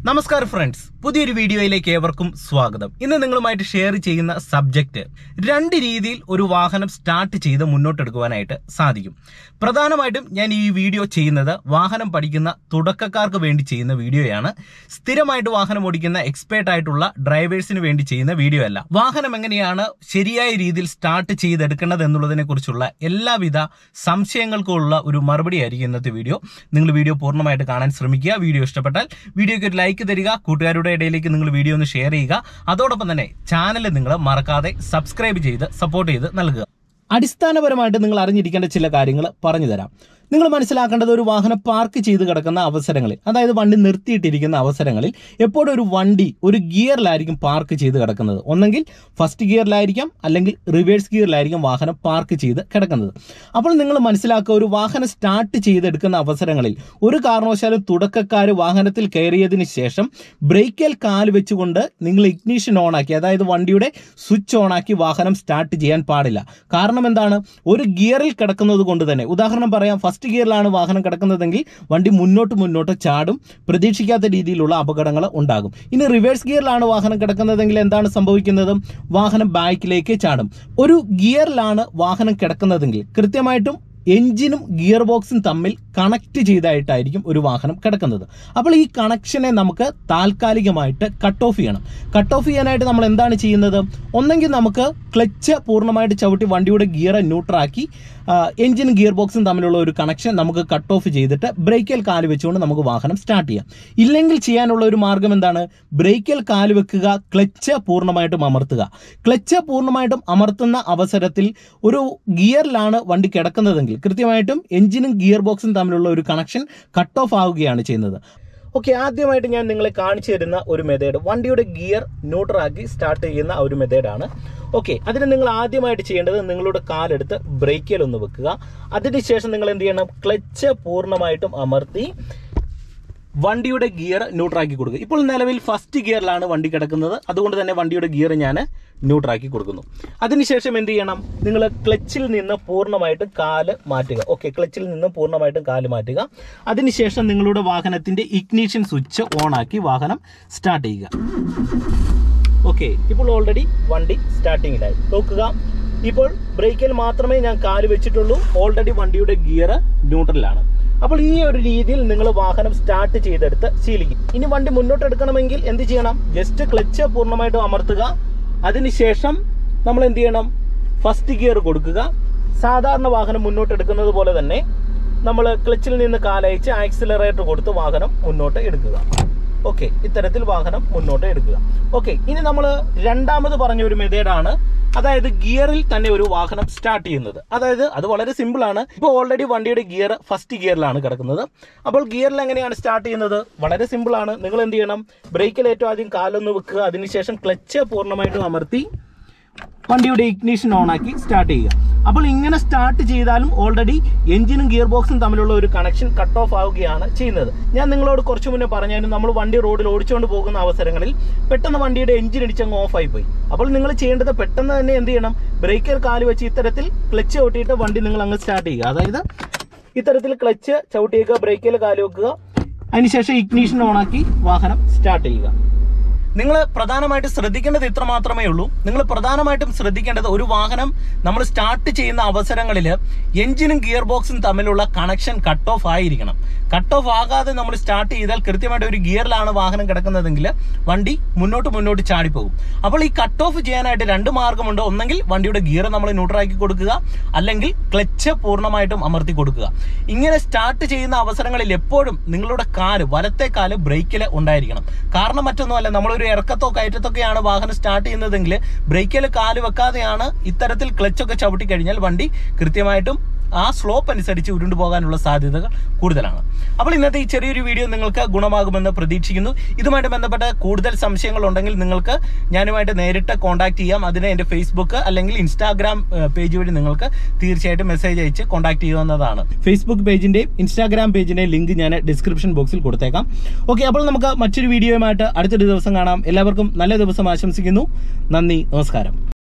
നമസ്കാരം ഫ്രണ്ട്സ് പുതിയൊരു വീഡിയോയിലേക്ക് ഏവർക്കും സ്വാഗതം ഇന്ന് നിങ്ങളുമായിട്ട് ഷെയർ ചെയ്യുന്ന സബ്ജക്റ്റ് രണ്ട് രീതിയിൽ ഒരു വാഹനം സ്റ്റാർട്ട് ചെയ്ത് മുന്നോട്ടെടുക്കുവാനായിട്ട് സാധിക്കും പ്രധാനമായിട്ടും ഞാൻ ഈ വീഡിയോ ചെയ്യുന്നത് വാഹനം പഠിക്കുന്ന തുടക്കക്കാർക്ക് വേണ്ടി ചെയ്യുന്ന വീഡിയോയാണ് സ്ഥിരമായിട്ട് വാഹനം ഓടിക്കുന്ന എക്സ്പേർട്ട് ആയിട്ടുള്ള ഡ്രൈവേഴ്സിന് വേണ്ടി ചെയ്യുന്ന വീഡിയോ അല്ല വാഹനം എങ്ങനെയാണ് ശരിയായ രീതിയിൽ സ്റ്റാർട്ട് ചെയ്തെടുക്കേണ്ടത് എന്നുള്ളതിനെ കുറിച്ചുള്ള എല്ലാവിധ സംശയങ്ങൾക്കുള്ള ഒരു മറുപടി ആയിരിക്കും ഇന്നത്തെ വീഡിയോ നിങ്ങൾ വീഡിയോ പൂർണ്ണമായിട്ട് കാണാൻ ശ്രമിക്കുക വീഡിയോ ഇഷ്ടപ്പെട്ടാൽ വീഡിയോയ്ക്ക് ഒരു ലൈക്ക് തരിക കൂട്ടുകാരുടെ ഇടയിലേക്ക് നിങ്ങൾ വീഡിയോ ഒന്ന് ഷെയർ ചെയ്യുക അതോടൊപ്പം തന്നെ ചാനൽ നിങ്ങൾ മറക്കാതെ സബ്സ്ക്രൈബ് ചെയ്ത് സപ്പോർട്ട് ചെയ്ത് നൽകുക അടിസ്ഥാനപരമായിട്ട് നിങ്ങൾ അറിഞ്ഞിരിക്കേണ്ട ചില കാര്യങ്ങൾ പറഞ്ഞു തരാം നിങ്ങൾ മനസ്സിലാക്കേണ്ടത് ഒരു വാഹനം പാർക്ക് ചെയ്ത് കിടക്കുന്ന അവസരങ്ങളിൽ അതായത് വണ്ടി നിർത്തിയിട്ടിരിക്കുന്ന അവസരങ്ങളിൽ എപ്പോഴും ഒരു വണ്ടി ഒരു ഗിയറിലായിരിക്കും പാർക്ക് ചെയ്ത് കിടക്കുന്നത് ഒന്നെങ്കിൽ ഫസ്റ്റ് ഗിയറിലായിരിക്കാം അല്ലെങ്കിൽ റിവേഴ്സ് ഗിയറിലായിരിക്കും വാഹനം പാർക്ക് ചെയ്ത് കിടക്കുന്നത് അപ്പോൾ നിങ്ങൾ മനസ്സിലാക്കുക ഒരു വാഹനം സ്റ്റാർട്ട് ചെയ്തെടുക്കുന്ന അവസരങ്ങളിൽ ഒരു കാരണവശാലും തുടക്കക്കാർ വാഹനത്തിൽ കയറിയതിന് ശേഷം ബ്രേക്കിൽ കാല് വെച്ചുകൊണ്ട് നിങ്ങൾ ഇഗ്നീഷൻ ഓൺ ആക്കി അതായത് വണ്ടിയുടെ സ്വിച്ച് ഓൺ ആക്കി വാഹനം സ്റ്റാർട്ട് ചെയ്യാൻ പാടില്ല കാരണം എന്താണ് ഒരു ഗിയറിൽ കിടക്കുന്നത് കൊണ്ട് തന്നെ ഉദാഹരണം പറയാം ഫസ്റ്റ് ഗിയറിലാണ് വാഹനം കിടക്കുന്നതെങ്കിൽ വണ്ടി മുന്നോട്ട് മുന്നോട്ട് ചാടും പ്രതീക്ഷിക്കാത്ത രീതിയിലുള്ള അപകടങ്ങൾ ഉണ്ടാകും ഇനി റിവേഴ്സ് ഗിയറിലാണ് വാഹനം കിടക്കുന്നതെങ്കിൽ എന്താണ് സംഭവിക്കുന്നത് വാഹനം ബാക്കിലേക്ക് ചാടും ഒരു ഗിയറിലാണ് വാഹനം കിടക്കുന്നതെങ്കിൽ കൃത്യമായിട്ടും എഞ്ചിനും ഗിയർ ബോക്സും തമ്മിൽ കണക്ട് ചെയ്തായിട്ടായിരിക്കും ഒരു വാഹനം കിടക്കുന്നത് അപ്പോൾ ഈ കണക്ഷനെ നമുക്ക് താൽക്കാലികമായിട്ട് കട്ട് ഓഫ് ചെയ്യണം കട്ട് ഓഫ് ചെയ്യാനായിട്ട് നമ്മൾ എന്താണ് ചെയ്യുന്നത് ഒന്നെങ്കിൽ നമുക്ക് ക്ലച്ച് പൂർണ്ണമായിട്ട് ചവിട്ടി വണ്ടിയുടെ ഗിയർ ന്യൂട്രാക്കി എഞ്ചിനും ഗിയർ ബോക്സും തമ്മിലുള്ള ഒരു കണക്ഷൻ നമുക്ക് കട്ട് ഓഫ് ചെയ്തിട്ട് ബ്രേക്കിൽ കാല് വെച്ചുകൊണ്ട് നമുക്ക് വാഹനം സ്റ്റാർട്ട് ചെയ്യാം ഇല്ലെങ്കിൽ ചെയ്യാനുള്ള ഒരു മാർഗം എന്താണ് ബ്രേക്കിൽ കാല് വെക്കുക ക്ലച്ച് പൂർണ്ണമായിട്ടും അമർത്തുക ക്ലച്ച് പൂർണ്ണമായിട്ടും അമർത്തുന്ന അവസരത്തിൽ ഒരു ഗിയറിലാണ് വണ്ടി കിടക്കുന്നതെങ്കിൽ കൃത്യമായിട്ടും എഞ്ചിനും ഗിയർ ബോക്സും തമ്മിലുള്ള ഒരു കണക്ഷൻ കട്ട് ഓഫ് ആവുകയാണ് ചെയ്യുന്നത് ഓക്കെ ആദ്യമായിട്ട് ഞാൻ നിങ്ങളെ കാണിച്ചു തരുന്ന ഒരു മെത്തേഡ് വണ്ടിയുടെ ഗിയർ ന്യൂട്രാക്കി സ്റ്റാർട്ട് ചെയ്യുന്ന ഒരു മെത്തേഡാണ് ഓക്കെ അതിന് നിങ്ങൾ ആദ്യമായിട്ട് ചെയ്യേണ്ടത് നിങ്ങളുടെ കാലെടുത്ത് ബ്രേക്കിൽ ഒന്ന് വെക്കുക അതിനുശേഷം നിങ്ങൾ എന്ത് ചെയ്യണം ക്ലച്ച് പൂർണ്ണമായിട്ടും അമർത്തി വണ്ടിയുടെ ഗിയർ ന്യൂട്രാക്കി കൊടുക്കുക ഇപ്പോൾ നിലവിൽ ഫസ്റ്റ് ഗിയറിലാണ് വണ്ടി കിടക്കുന്നത് അതുകൊണ്ട് തന്നെ വണ്ടിയുടെ ഗിയർ ഞാൻ ന്യൂട്രാക്കി കൊടുക്കുന്നു അതിനുശേഷം എന്ത് ചെയ്യണം നിങ്ങൾ ക്ലച്ചിൽ നിന്ന് പൂർണ്ണമായിട്ടും കാല് മാറ്റുക ഓക്കെ ക്ലച്ചിൽ നിന്ന് പൂർണ്ണമായിട്ടും കാല് മാറ്റുക അതിനുശേഷം നിങ്ങളുടെ വാഹനത്തിന്റെ ഇഗ്നീഷൻ സ്വിച്ച് ഓൺ ആക്കി വാഹനം സ്റ്റാർട്ട് ചെയ്യുക ഓക്കെ ഇപ്പോൾ ഓൾറെഡി വണ്ടി സ്റ്റാർട്ടിങ്ങിലായി നോക്കുക ഇപ്പോൾ ബ്രേക്കിൽ മാത്രമേ ഞാൻ കാല് വെച്ചിട്ടുള്ളൂ ഓൾറെഡി വണ്ടിയുടെ ഗിയർ ന്യൂട്രലാണ് അപ്പോൾ ഈ ഒരു രീതിയിൽ നിങ്ങൾ വാഹനം സ്റ്റാർട്ട് ചെയ്തെടുത്ത് ശീലിക്കും ഇനി വണ്ടി മുന്നോട്ട് എടുക്കണമെങ്കിൽ എന്ത് ചെയ്യണം ജസ്റ്റ് ക്ലച്ച് പൂർണ്ണമായിട്ടും അമർത്തുക അതിനുശേഷം നമ്മൾ എന്ത് ചെയ്യണം ഫസ്റ്റ് ഗിയർ കൊടുക്കുക സാധാരണ വാഹനം മുന്നോട്ട് എടുക്കുന്നത് പോലെ തന്നെ നമ്മൾ ക്ലച്ചിൽ നിന്ന് കാലയച്ച് ആക്സിലറേറ്റർ കൊടുത്ത് വാഹനം മുന്നോട്ട് എടുക്കുക ഓക്കെ ഇത്തരത്തിൽ വാഹനം മുന്നോട്ട് എടുക്കുക ഓക്കെ ഇനി നമ്മൾ രണ്ടാമത് പറഞ്ഞ ഒരു മെത്തേഡാണ് അതായത് ഗിയറിൽ തന്നെ ഒരു വാഹനം സ്റ്റാർട്ട് ചെയ്യുന്നത് അതായത് അത് വളരെ സിമ്പിൾ ആണ് ഇപ്പോൾ ഓൾറെഡി വണ്ടിയുടെ ഗിയർ ഫസ്റ്റ് ഗിയറിലാണ് കിടക്കുന്നത് അപ്പോൾ ഗിയറിൽ എങ്ങനെയാണ് സ്റ്റാർട്ട് ചെയ്യുന്നത് വളരെ സിമ്പിൾ ആണ് നിങ്ങൾ എന്ത് ചെയ്യണം ബ്രേക്കിൽ ഏറ്റവും ആദ്യം കാലൊന്ന് വെക്കുക അതിനുശേഷം ക്ലച്ച് പൂർണ്ണമായിട്ടും അമർത്തി വണ്ടിയുടെ ഇഗ്നീഷൻ ഓൺ ആക്കി സ്റ്റാർട്ട് ചെയ്യുക അപ്പോൾ ഇങ്ങനെ സ്റ്റാർട്ട് ചെയ്താലും ഓൾറെഡി എഞ്ചിനും ഗിയർ ബോക്സും തമ്മിലുള്ള ഒരു കണക്ഷൻ കട്ട് ഓഫ് ആവുകയാണ് ചെയ്യുന്നത് ഞാൻ നിങ്ങളോട് കുറച്ച് മുന്നേ പറഞ്ഞാലും നമ്മൾ വണ്ടി റോഡിൽ ഓടിച്ചുകൊണ്ട് പോകുന്ന അവസരങ്ങളിൽ പെട്ടെന്ന് വണ്ടിയുടെ എഞ്ചിൻ ഇടിച്ചങ്ങ് ഓഫ് ആയി പോയി അപ്പോൾ നിങ്ങൾ ചെയ്യേണ്ടത് പെട്ടെന്ന് തന്നെ എന്ത് ചെയ്യണം ബ്രേക്കിൽ കാല് വെച്ച് ഇത്തരത്തിൽ ക്ലച്ച് ചവിട്ടിയിട്ട് വണ്ടി നിങ്ങൾ അങ്ങ് സ്റ്റാർട്ട് ചെയ്യുക അതായത് ഇത്തരത്തിൽ ക്ലച്ച് ചവിട്ടിയേക്കുക ബ്രേക്കിൽ കാല് വെക്കുക അതിനുശേഷം ഇഗ്നീഷൻ ഓണാക്കി വാഹനം സ്റ്റാർട്ട് ചെയ്യുക നിങ്ങൾ പ്രധാനമായിട്ട് ശ്രദ്ധിക്കേണ്ടത് ഇത്ര മാത്രമേ ഉള്ളൂ നിങ്ങൾ പ്രധാനമായിട്ടും ശ്രദ്ധിക്കേണ്ടത് ഒരു വാഹനം നമ്മൾ സ്റ്റാർട്ട് ചെയ്യുന്ന അവസരങ്ങളിൽ എഞ്ചിനും ഗിയർ ബോക്സും തമ്മിലുള്ള കണക്ഷൻ കട്ട് ഓഫ് ആയിരിക്കണം കട്ട് ഓഫ് ആകാതെ നമ്മൾ സ്റ്റാർട്ട് ചെയ്താൽ കൃത്യമായിട്ട് ഒരു ഗിയറിലാണ് വാഹനം കിടക്കുന്നതെങ്കിൽ വണ്ടി മുന്നോട്ട് മുന്നോട്ട് ചാടിപ്പോകും അപ്പോൾ ഈ കട്ട് ഓഫ് ചെയ്യാനായിട്ട് രണ്ട് മാർഗമുണ്ട് ഒന്നെങ്കിൽ വണ്ടിയുടെ ഗിയർ നമ്മൾ ന്യൂട്രാക്കി കൊടുക്കുക അല്ലെങ്കിൽ ക്ലച്ച് പൂർണ്ണമായിട്ടും അമർത്തി കൊടുക്കുക ഇങ്ങനെ സ്റ്റാർട്ട് ചെയ്യുന്ന അവസരങ്ങളിൽ എപ്പോഴും നിങ്ങളുടെ കാല് വലത്തെ കാല് ബ്രേക്കിൽ ഉണ്ടായിരിക്കണം കാരണം മറ്റൊന്നുമല്ല നമ്മളൊരു ഇറക്കത്തോ കയറ്റത്തൊക്കെയാണ് വാഹനം സ്റ്റാർട്ട് ചെയ്യുന്നതെങ്കിൽ ബ്രേക്കിൽ കാല് വെക്കാതെയാണ് ഇത്തരത്തിൽ ക്ലച്ചൊക്കെ ചവിട്ടി കഴിഞ്ഞാൽ വണ്ടി കൃത്യമായിട്ടും ആ സ്ലോപ്പ് അനുസരിച്ച് ഉരുണ്ടു പോകാനുള്ള സാധ്യതകൾ കൂടുതലാണ് അപ്പോൾ ഇന്നത്തെ ഈ ചെറിയൊരു വീഡിയോ നിങ്ങൾക്ക് ഗുണമാകുമെന്ന് പ്രതീക്ഷിക്കുന്നു ഇതുമായിട്ട് ബന്ധപ്പെട്ട കൂടുതൽ സംശയങ്ങൾ ഉണ്ടെങ്കിൽ നിങ്ങൾക്ക് ഞാനുമായിട്ട് നേരിട്ട് കോൺടാക്ട് ചെയ്യാം അതിന് എൻ്റെ ഫേസ്ബുക്ക് അല്ലെങ്കിൽ ഇൻസ്റ്റാഗ്രാം പേജ് വഴി നിങ്ങൾക്ക് തീർച്ചയായിട്ടും മെസ്സേജ് അയച്ച് കോൺടാക്ട് ചെയ്യാവുന്നതാണ് ഫേസ്ബുക്ക് പേജിന്റെയും ഇൻസ്റ്റാഗ്രാം പേജിന്റെയും ലിങ്ക് ഞാൻ ഡിസ്ക്രിപ്ഷൻ ബോക്സിൽ കൊടുത്തേക്കാം ഓക്കെ അപ്പോൾ നമുക്ക് മറ്റൊരു വീഡിയോയുമായിട്ട് അടുത്തൊരു ദിവസം കാണാം എല്ലാവർക്കും നല്ല ദിവസം ആശംസിക്കുന്നു നന്ദി നമസ്കാരം